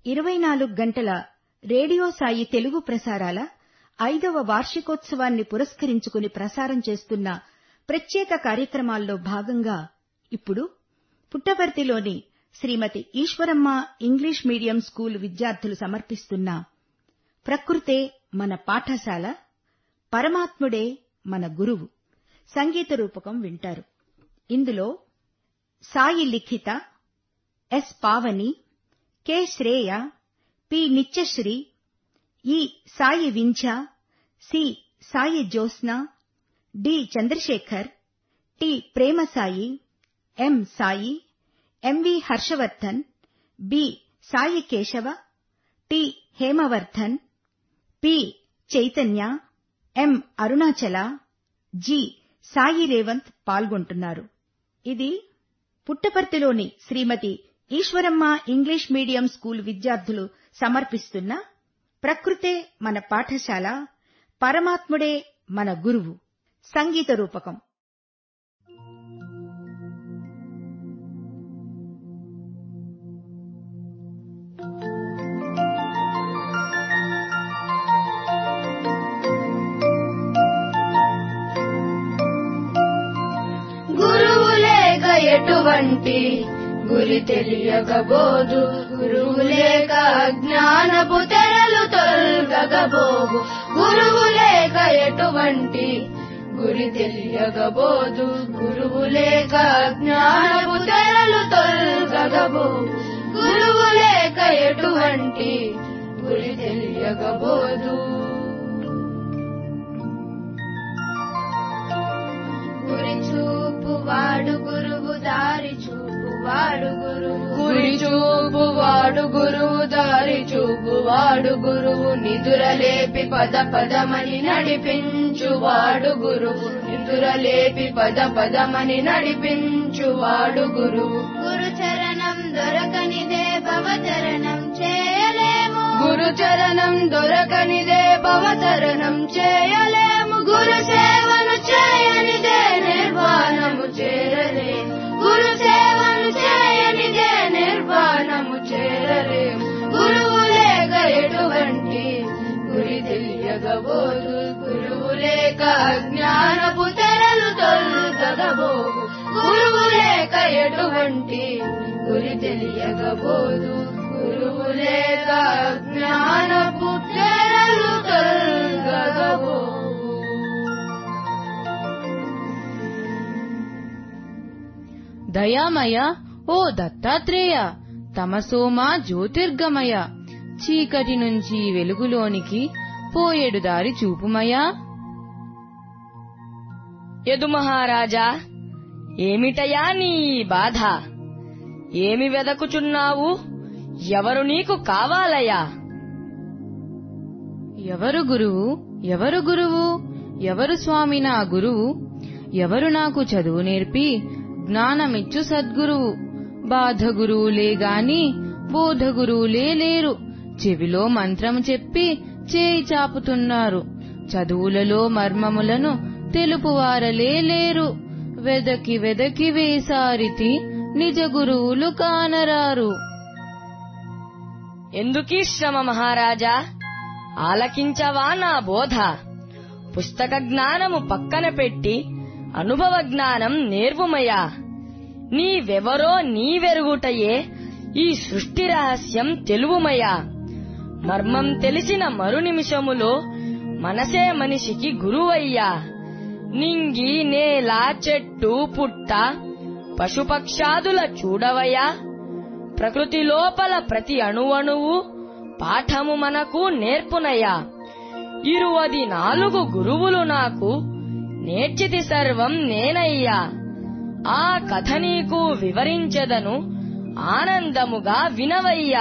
ఇరవై నాలుగు గంటల రేడియో సాయి తెలుగు ప్రసారాల ఐదవ వార్షికోత్సవాన్ని పురస్కరించుకుని ప్రసారం చేస్తున్న ప్రత్యేక కార్యక్రమాల్లో భాగంగా ఇప్పుడు పుట్టపర్తిలోని Shrimati Eswaramma English medium school విద్యార్థులు సమర్పిస్తున్న ప్రకృతే మన పాఠశాల పరమాత్ముడే మన గురువు సంగీత రూపకం వింటారు ఇందులో Sai Likhitha S Pavani K Shreya P Nityashri E Sai Vincha C Sai Jyotsna D Chandrashekar T Premsai M Sai M V Harshavardhan B Sai Keshava T Hemavardhan P Chaitanya M Arunachala G Sai Revanth పాల్గొంటున్నారు ఇది పుట్టపర్తిలోని Shrimati Eswaramma English medium school విద్యార్థులు సమర్పిస్తున్న ప్రకృతే మన పాఠశాల పరమాత్ముడే మన గురువు సంగీత రూపకం గురువు లేక ఎటువంటి గురి తెలియకబోదు గురువు లేక జ్ఞానపు తెరలు తొలగబోవు గురువు లేక ఎటువంటి గురి తెలియకబోదు గురువు లేక జ్ఞానపు తెరలు తొలగబోవు గురువు లేక ఎటువంటి గురి తెలియకబోదు గురి చూపు వాడు గురువు దారి చూపు వాడు గురువు గురి చూపు వాడు గురువు దారి చూపు వాడు గురువు నిదురలేపి పద పదమని నడిపించు వాడు గురువు నిదురలేపి పద పదమని నడిపించు వాడు గురువు గురు చరణం దొరకనిదే భవచరణం చేయలేము గురు చరణం దొరకనిదే భవచరణం చేయలేము గురు సేవను చేయనిదే నిర్వాణము చేరలేము గురు సేవను చేయనిదే నిర్వాణము చేరలేము గురువు లేక ఎటువంటి గురి తెలియగబోదు గురువు లేక అజ్ఞానపు తెరలు తొలగబోదు గురువు లేక ఎటువంటి గురి తెలియగబోదు గురువు లేక జ్ఞానపు తెరలు తొలగబోదు దయామయ ఓ దత్తాత్రేయ తమసోమా జ్యోతిర్గమయ చీకటి నుంచి వెలుగులోనికి పోయేడు దారి చూపుమయా యదు మహారాజా ఏమిటయా నీ బాధ ఏమి వెదకుచున్నావు ఎవరు నీకు కావాలయా ఎవరు గురువు ఎవరు గురువు ఎవరు స్వామి నా గురువు ఎవరు నాకు చదువు నేర్పి జ్ఞానమిచ్చు సద్గురువు బాధ గురువులే గాని బోధ గురువులే లేరు చెవిలో మంత్రం చెప్పి చేయి చాపుతున్నారు చదువులలో మర్మములను తెలుపువారలే లేరు వెదకి వెదకి వేసారితి నిజ గురువులు కానరారు ఎందుకీ శ్రమ మహారాజా ఆలకించవా నా బోధ పుస్తక జ్ఞానము పక్కన పెట్టి అనుభవ జ్ఞానం నేర్వుమయ్యా నీవెవరో నీవెరుగుటయే ఈ సృష్టి రహస్యం తెలువుమయ్యా మర్మం తెలిసిన మరు నిమిషములో మనసే మనిషికి గురువయ్యా నింగి నేల చెట్టు పుట్ట పశుపక్షాదుల చూడవయ్యా ప్రకృతి లోపల ప్రతి అణువణువు పాఠము మనకు నేర్పునయ్యా ఇరువది నాలుగు గురువులు నాకు నేర్చితి సర్వం నేనయ్యా ఆ కథ నీకు వివరించెదను ఆనందముగా వినవయ్యా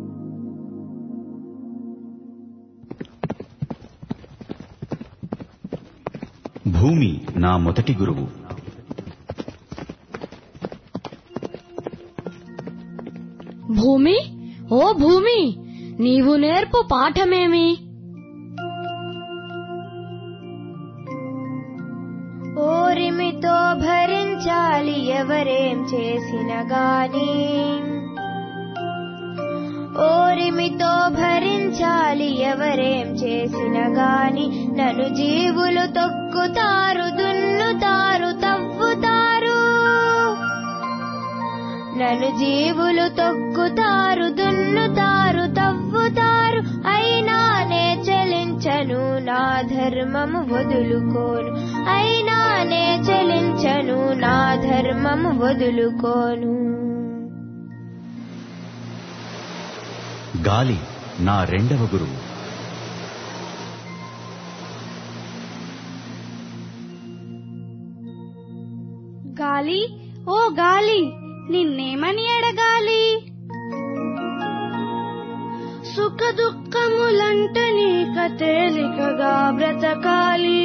భూమి నా మొదటి గురువు భూమి ఓ భూమి నీవు నేర్పు పాఠమేమి ఓరిమితో భరించాలి ఎవరేం చేసిన గాని ఓరిమి ఓరిమితో భరించాలి ఎవరేం చేసిన గాని నన్ను జీవులు తొక్కుతారు దున్నుతారు తవ్వుతారు నన్ను జీవులు తొక్కుతారు దున్నుతారు తవ్వుతారు అయినా నే చెలించను నా ధర్మము వదులుకోను అయినా నే చెలించను నా ధర్మము వదులుకోను గాలి నా రెండవ గురువు గాలి ఓ గాలి నిన్నేమని అడగాలి సుఖ దుఃఖములంట నీక తేలికగా బ్రతకాలి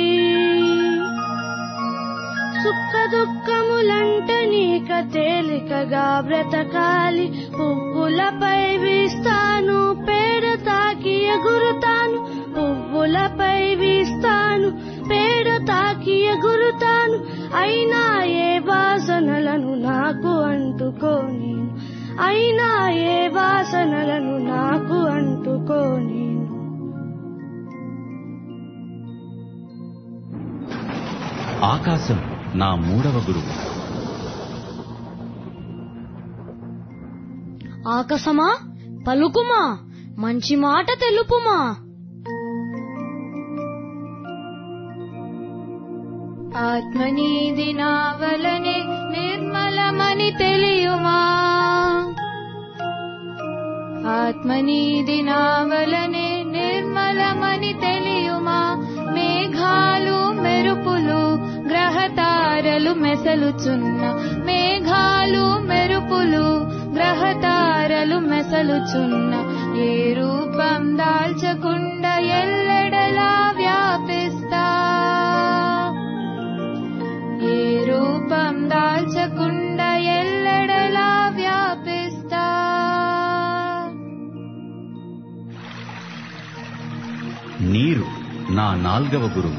సుఖ దుఃఖములంట నీక తేలికగా బ్రతకాలి పువ్వులపై వీస్తాను పేడ తాకి ఎగురుతాను పువ్వులపై వీస్తాను పేడ తాకి ఎగురుతాను అయినా ఏ వాసనలను నాకు అంటుకోని అయినా ఏ వాసనలను నాకు అంటుకోని ఆకాశం నా మూడవ గురువు ఆకాశమా పలుకుమా మంచి మాట తెలుపుమా ఆత్మనీది నావలనే నిర్మలమని తెలియుమా ఆత్మనీది నావలనే నిర్మలమని తెలియుమా మేఘాలు మెరుపులు గ్రహతారలు మెసలుచున్న మేఘాలు మెరుపులు గ్రహతారలు మెసలుచున్న ఏ రూపం దాల్చకుండా ఎల్లెడలా వ్యాపిస్తా ఏ రూపం దాల్చకుండా ఎల్లెడలా వ్యాపిస్తా నీరు నా నాల్గవ గురువు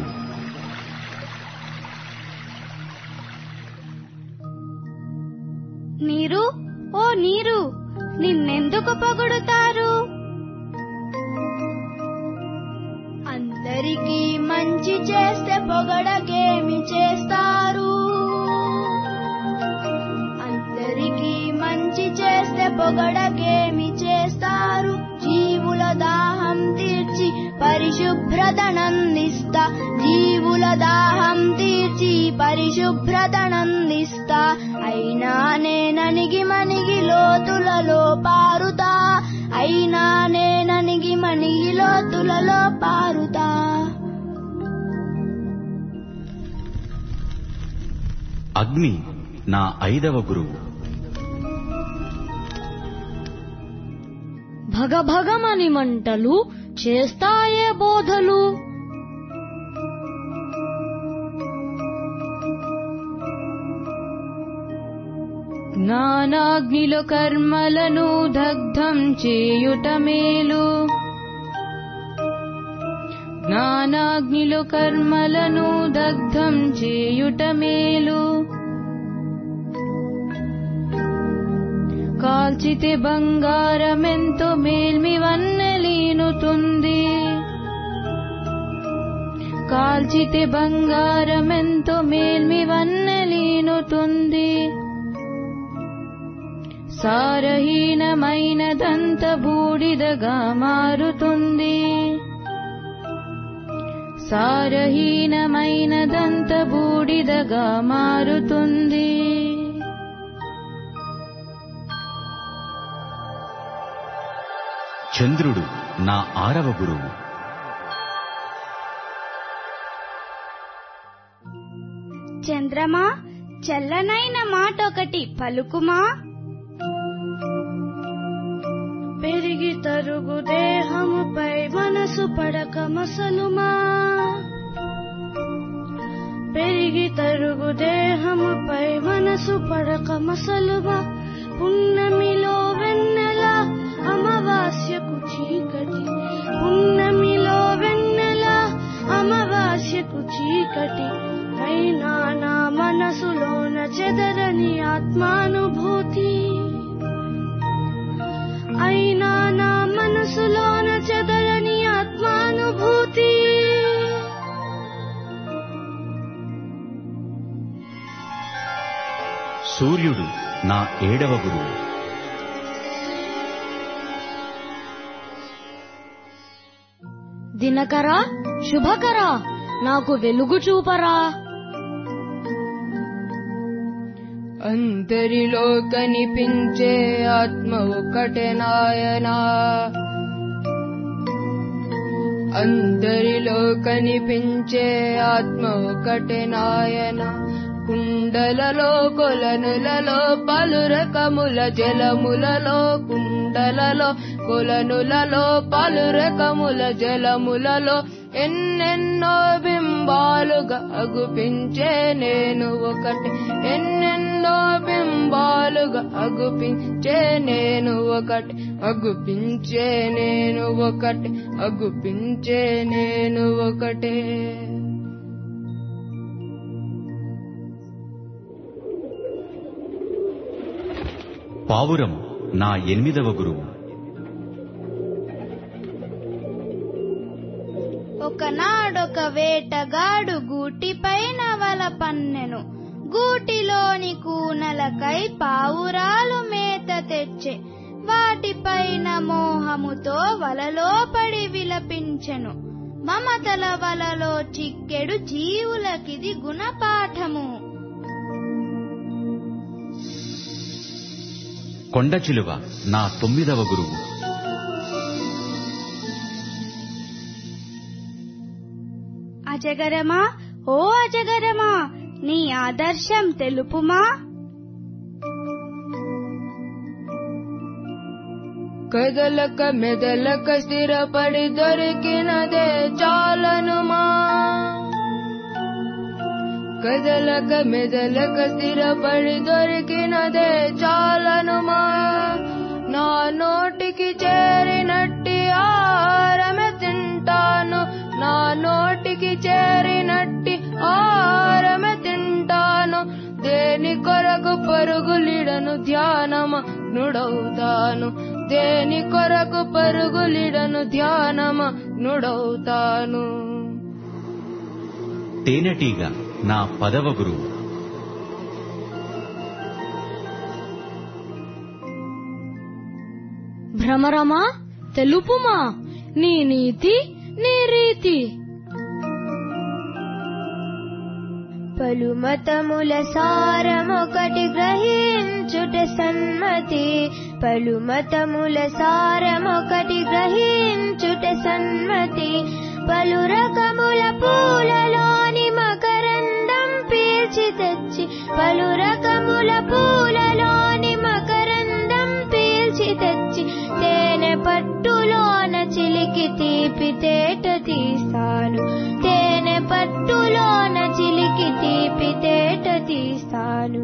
నీరు ఓ నీరు నిన్నెందుకు పొగుడుతారు అందరికీ మంచి చేస్తే పొగడకేమి చేస్తారు అందరికీ మంచి చేస్తే పొగడకేమి చేస్తారు జీవుల దాహం తీర్చి పరిశుభ్రతనందిస్తా జీవుల దాహం తీర్చి పరిశుభ్రతనందిస్తా అయినా నేననిగి మనిగి లోతులలో పారుతా అయినా నేననిగి మనిగి లోతులలో పారుతా అగ్ని నా ఐదవ గురువు భగభగమని మంటలు చేస్తాయే బోధలు జ్ఞానాగ్నిలో కర్మలను దగ్ధం చేయుట మేలు జ్ఞానాగ్నిలో కర్మలను దగ్ధం చేయుట మేలు కాల్చితే బంగారమెంతో మేల్మి వన్నెలీనుతుంది కాల్చితే బంగారమెంతో మేల్మి వన్నెలీనుతుంది సారహీనమైనదంత బూడిదగా మారుతుంది సారహీనమైనదంత బూడిదగా మారుతుంది చంద్రుడు నా ఆరవ గురువు చంద్రమా చల్లనైన మాట ఒకటి పలుకుమా పెరిగి తరుగు దేహముపై మనసు పడక మసలుమా పెరిగి తరుగు దేహముపై మనసు పడక మసలుమా పున్నమిలో వెన్నెల అమావాస్యకు చీకటి పున్నమిలో వెన్నెల అమావాస్యకు చీకటి అయినా నా మనసులోన చెదరని ఆత్మానుభూతి అయినా నా మనసు సూర్యుడు నా ఏడవ గురువు దినకరా శుభకరా నాకు వెలుగు చూపరా అందరిలో కనిపించే ఆత్మ ఒకటే నాయనా అందరిలో కనిపించే ఆత్మ ఒకటే నాయన కుండలలో కొలనులలో పలు రకముల జలములలో కుండలలో కొలనులలో పలు రకముల జలములలో ఎన్నెన్నో బింబాలుగా అగుపించే నేను ఒకటి ఎన్నెన్నో బింబాలుగా అగుపించే నేను ఒకటి అగుపించే నేను ఒకటి అగుపించే నేను ఒకటే పావురం నా ఎనిమిదవ గురువు ఒకనాడొక వేటగాడు గూటిపైన వల పన్నెను గూటిలోని కూనలకై పావురాలు మేత తెచ్చే వాటిపైన మోహముతో వలలో పడి విలపించెను మమతల వలలో చిక్కెడు జీవులకిది గుణపాఠము కొండ చిలువ నా తొమ్మిదవ గురువు అజగరమా ఓ అజగరమా నీ ఆదర్శం తెలుపుమా కదలక మెదలక స్థిరపడి దొరికినదే చాలనుమా కదలక మెదలక స్థిరపడి దొరికినదే చాలనుమా నా నోటికి చేరినట్టి ఆరమె తింటాను నా నోటికి చేరినట్టి ఆరమె తింటాను దేని కొరకు పరుగులిడను ధ్యానమ నుడవుతాను దేని కొరకు పరుగులిడను ధ్యానమ నుడవుతాను తేనెటీగ నా పదవ గురువు భ్రమరమా తెలుపుమా నీ నీతి నీ రీతి పలుమతముల సారమొకటి గ్రహించుట సన్మతి పలుమతముల సారమొకటి గ్రహించుట సన్మతి పలు రకముల పూలలోని మకరందం పీల్చి తెచ్చి పలు రకముల పూలలోని మకరందం పీల్చి తెచ్చి తేనె పట్టులోన చిలికి తీపి తేట తీస్తాను తేనె పట్టులోన చిలికి తీపి తేట తీస్తాను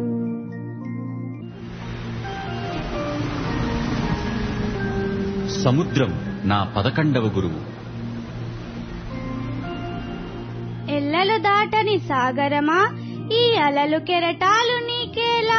సముద్రం నా పదకొండవ గురువు ఎల్లలు దాటని సాగరమా ఈ అలలు కెరటాలు నీకేలా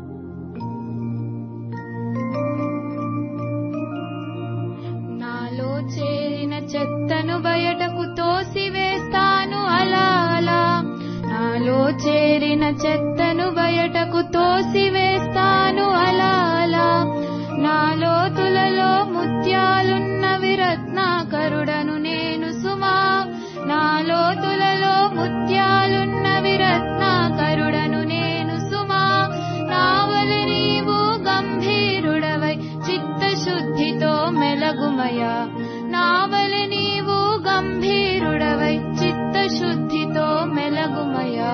నాలో చేరిన చెత్తను బయటకు తోసివేస్తాను అలా అలా నాలో చేరిన చెత్తను బయటకు తోసివేస్తాను అలా అలా నా లోతులలో ముత్యాలున్నవి రత్నాకరుడను నేను సుమా నా లోతులలో ముత్యాలున్నవి రత్నాకరుడను నేను సుమా నావలి నీవు గంభీరుడవై చిత్తశుద్ధితో మెలగుమయా నావలి నీవు గంభీరుడవై చిత్తశుద్ధితో మెలగుమయా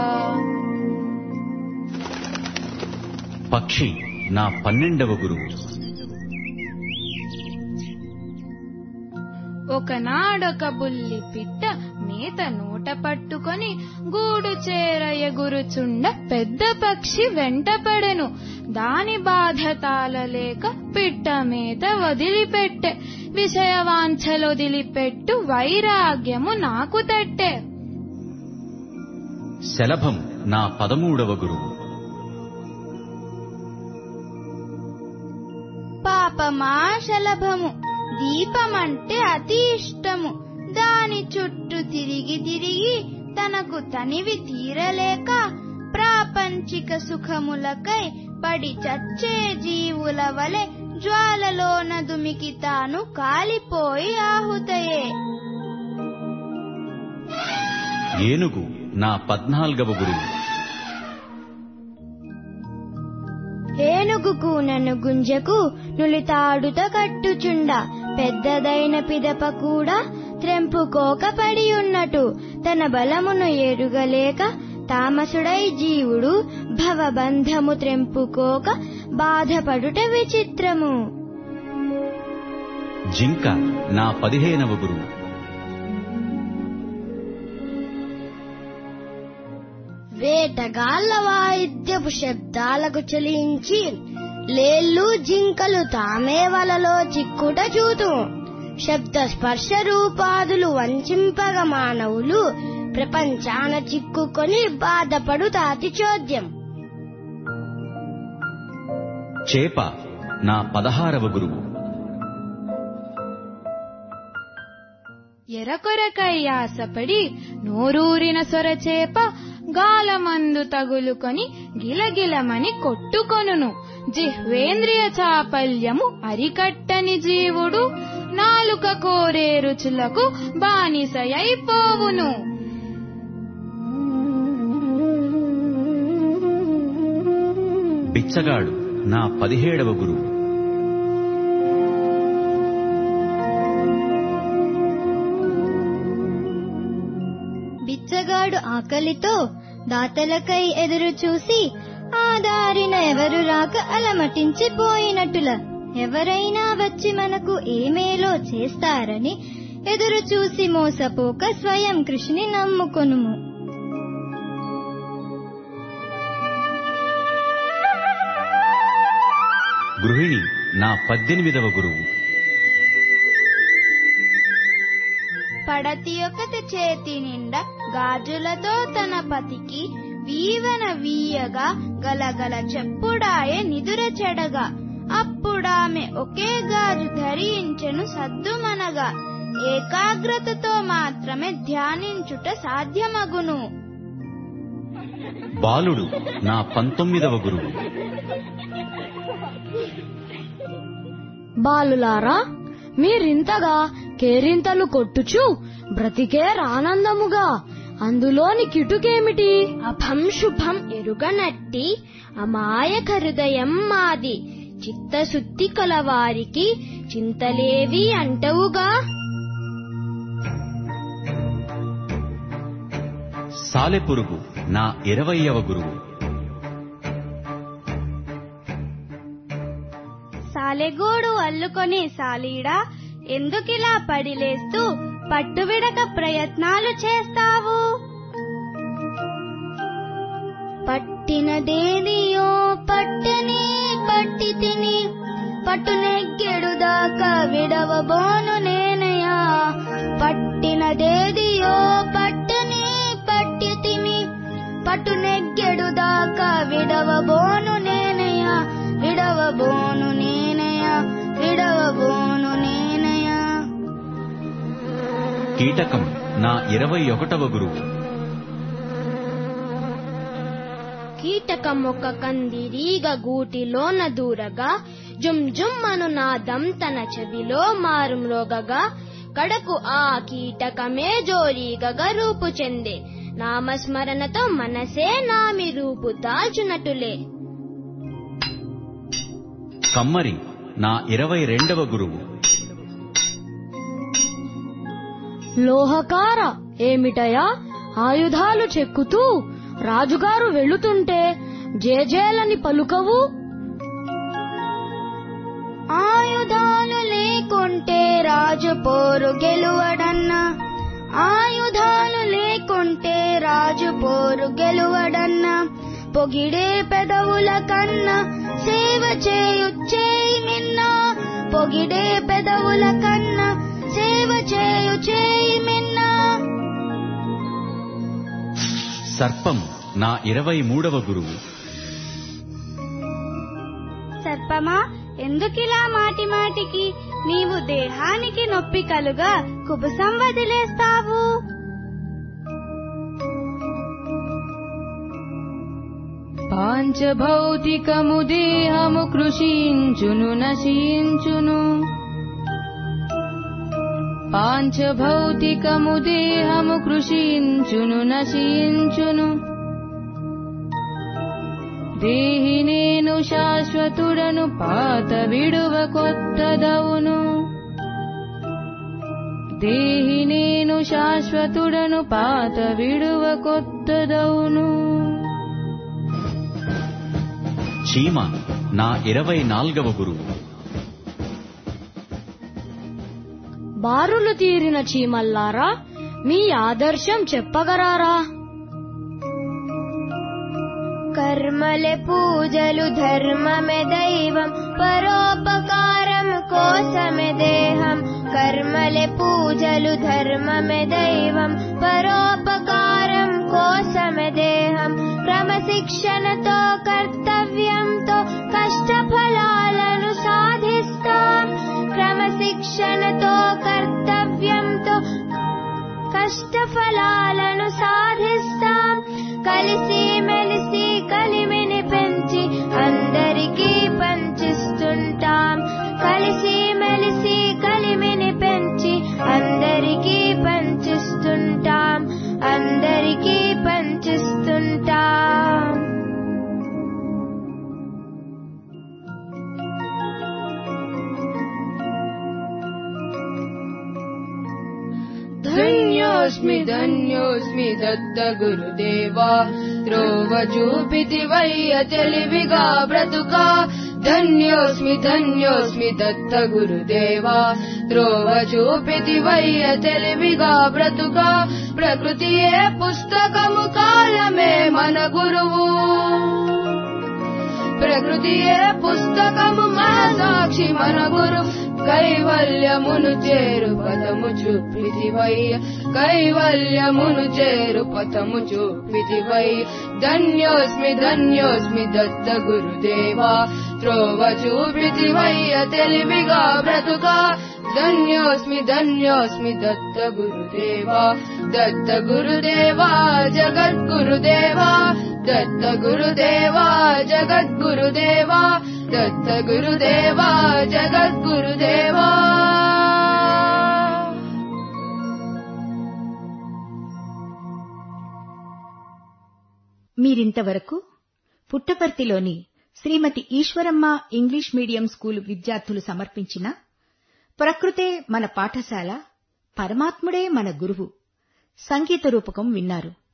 పక్షి నా పన్నెండవ గురువు ఒకనాడొక బుల్లి పిట్ట మేత నూట పట్టుకొని గూడు చేర ఎగురుచుండ పెద్ద పక్షి వెంటపడెను దాని బాధ తాళలేక పిట్ట మేత వదిలిపెట్టె విషయవాంఛలొదిలిపెట్టు వైరాగ్యము నాకు తట్టే శలభం నా పదమూడవ గురువు పాపమా శలభము దీపమంటే అతి ఇష్టము దాని చుట్టూ తిరిగి తిరిగి తనకు తనివి తీరలేక ప్రాపంచిక సుఖములకై పడి చచ్చే జీవుల వలె జ్వాలలోన దుమికి తాను కాలిపోయి ఆహుతయే ఏనుగు నా పద్నాల్గవ గురువు ఏనుగుకు నన్ను గుంజకు నులితాడుత కట్టుచుండ పెద్దదైన పిదప కూడా త్రెంపుకోక పడి ఉన్నట్టు తన బలమును ఎరుగలేక తామసుడై జీవుడు భవబంధము త్రెంపుకోక బాధపడుట విచిత్రము జింక నా పదిహేనవ గురువు వేటగాళ్ల వాయిద్యపు శబ్దాలకు చలించి లేళ్ళు జింకలు తామే వలలో చిక్కుట చూతు శబ్ద స్పర్శ రూపాదులు వంచింపగ మానవులు ప్రపంచాన చిక్కుకొని బాధపడు తాతి చోద్యం చేప నా పదహారవ గురువు ఎరకొరకై ఆశపడి నోరూరిన సొరచేప గాలమందు తగులుకొని గిలగిలమని కొట్టుకొనును జిహ్వేంద్రియ చాపల్యము అరికట్టని జీవుడు నాలుక కోరే రుచులకు బానిసయైపోవును బిచ్చగాడు నా పదిహేడవ గురువు బిచ్చగాడు ఆకలితో దాతలకై ఎదురు చూసి ఆ దారిన ఎవరు రాక అలమటించిపోయినట్టుల ఎవరైనా వచ్చి మనకు ఏమేలో చేస్తారని ఎదురు చూసి మోసపోక స్వయం కృషిని నమ్ముకొనుము గృహిణి నా పద్దెనిమిదవ గురువు పడతి ఒకటి చేతి నిండా గాజులతో తన పతికి వీవన వీయగా గలగల చెప్పుడాయే నిదుర చెడగా అప్పుడామె ఒకే గాజు ధరించెను సద్దుమనగా ఏకాగ్రతతో మాత్రమే ధ్యానించుట సాధ్యమగును బాలుడు నా పంతొమ్మిదవ గురువు బాలులారా మీరింతగా కేరింతలు కొట్టుచు బ్రతికే ఆనందముగా అందులోని కిటుకేమిటి అభం శుభం ఎరుగనట్టి అమాయక హృదయం మాది చిత్తశుద్ధి కలవారికి చింతలేవి అంటవుగా సాలెపురుగు నా ఇరవయవ గురువు సాలెగూడు అల్లుకొని సాలీడా ఎందుకిలా పడిలేస్తూ పట్టువిడక ప్రయత్నాలు చేస్తావు పట్టినదేదియో పట్టని పట్టి తిని పట్టునెగ్గెడు దాకా విడవబోను నేనయా పట్టినదేదియో పట్టని పట్టి తిని పట్టునెగ్గెడు దాకా విడవబోను నేనయా విడవబోను నేనయా విడవబోను నేనయా కీటకం నా ఇరవై ఒకటవ గురువు కీటకం ఒక కందిరీగ గూటిలోన దూరగా జుమ్ జుమ్ అను నాదం తన చెవిలో మారుమ్రోగగా కడకు ఆ కీటకమే జోరీగగా రూపు చెందే నామస్మరణతో మనసే నామి రూపు దాల్చునటులే కమ్మరి నా ఇరవై రెండవ గురువు లోహకార ఏమిటయా ఆయుధాలు చెక్కుతూ రాజుగారు వెళుతుంటే జేజేలని పలుకవు ఆయుధాలు లేకుంటే రాజు పోరు గెలువడన్నా ఆయుధాలు లేకుంటే రాజు పోరు గెలువడన్నా పొగిడే పెదవుల కన్నా సేవ చేయు చేయి మిన్నా పొగిడే పెదవుల కన్నా సేవ చేయు చేయి మిన్నా సర్పం నా ఇరవై మూడవ గురువు సర్పమా ఎందుకిలా మాటి మాటికి నీవు దేహానికి నొప్పి కలుగా కుబుసం వదిలేస్తావు పాంచభౌతికము దేహము కృషించును నశించును పాంచభౌతికము దేహము కృషించును నశించును దేహి నేను శాశ్వతుడను పాత విడువ కొత్తదవును దేహి నేను శాశ్వతుడను పాత విడువ కొత్తదవును చీమ నా ఇరవై నాల్గవ గురువు బారులు తీరిన చీమల్లారా మీ ఆదర్శం చెప్పగరారా కర్మలే పూజలు ధర్మమే దైవం పరోపకారం కోసమే దేహం కర్మలే పూజలు ధర్మమే దైవం పరోపకారం కోసమే దేహం క్రమశిక్షణతో కర్తవ్యంతో కష్టఫలాలను సాధిస్తాం క్రమశిక్షణతో కర్తవ్యంతో కష్టఫలాలను సాధిస్తాం కలిసి మెలిసి కలిమిని పెంచి అందరికీ పంచిస్తుంటాం కలిసి మెలిసి కలిమిని పెంచి అందరికీ పంచిస్తుంటాం అందరికీ పంచిస్తుంటాం ధన్యోస్మి ధన్యోస్మి దత్త గురుదేవా త్రోవ చూపితివయ్య తెలివిగా బ్రతుకా ధన్యోస్మి ధన్యోస్మి దత్త గురుదేవా త్రోవ చూపితివయ్య తెలివిగా బ్రతుకా ప్రకృతియే పుస్తకము కాలమే మన గురువు ప్రకృతియే పుస్తకము మన సాక్షి మన గురు కైవల్యమును చేరు పదము చూపితివయ్య కైవల్యమును చేరు పదము చూపితివయ్య ధన్యోస్మి ధన్యోస్మి దత్త గురుదేవా త్రోవ చూపితివయ్య తెలివిగా బ్రతుకా ధన్యోస్మి ధన్యోస్మి దత్త గురుదేవా దత్త గురుదేవా జగద్గురుదేవా దత్త గురుదేవా జగద్గురుదేవా దత్త గురుదేవా జగద్గురుదేవా మీరింతవరకు పుట్టపర్తిలోని Shrimati Eswaramma English medium school విద్యార్థులు సమర్పించిన ప్రకృతే మన పాఠశాల పరమాత్ముడే మన గురువు సంగీత రూపకం విన్నారు